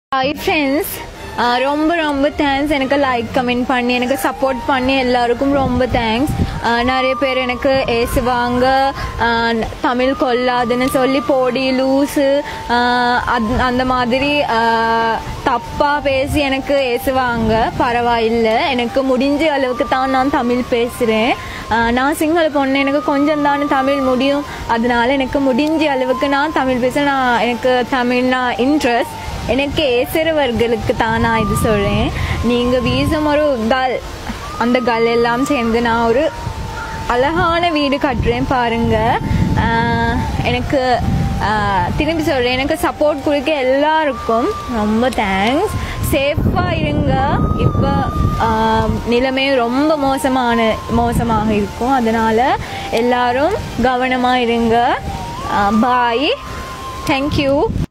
hi friends ரொம்ப ரொம்ப thanks எனக்கு லைக் கமெண்ட் பண்ணி எனக்கு சப்போர்ட் பண்ணி எல்லாருக்கும் ரொம்ப தேங்க்ஸ் நிறைய பேர் எனக்கு ஏசுவாங்க ஆஹ் தமிழ் கொல்லாதுன்னு சொல்லி போடி லூஸு ஆஹ் அத்- அந்த மாதிரி தப்பாக பேசி எனக்கு ஏசுவாங்க பரவாயில்லை எனக்கு முடிஞ்ச அளவுக்கு தான் நான் தமிழ் பேசுகிறேன் நான் சிங்கள பொண்ணு எனக்கு கொஞ்சம் தானே தமிழ் முடியும் அதனால எனக்கு முடிஞ்ச அளவுக்கு நான் தமிழ் பேச நான் எனக்கு தமிழ்னா இன்ட்ரெஸ்ட் எனக்கு ஏசுறவர்களுக்கு தான் நான் இது சொல்கிறேன் நீங்கள் வீசும் ஒரு கல் அந்த கல் எல்லாம் சேர்ந்து நான் ஒரு அழகான வீடு கட்டுறேன் பாருங்க ஆஹ் எனக்கு ஆஹ் திரும்பி சொல்கிறேன் எனக்கு சப்போர்ட் கொடுக்க எல்லாருக்கும் ரொம்ப தேங்க்ஸ் சேஃபாக இருங்க இப்போ நிலைமை ரொம்ப மோசமான மோசமாக இருக்கும் அதனால் எல்லாரும் கவனமாக இருங்க பாய் தேங்க்யூ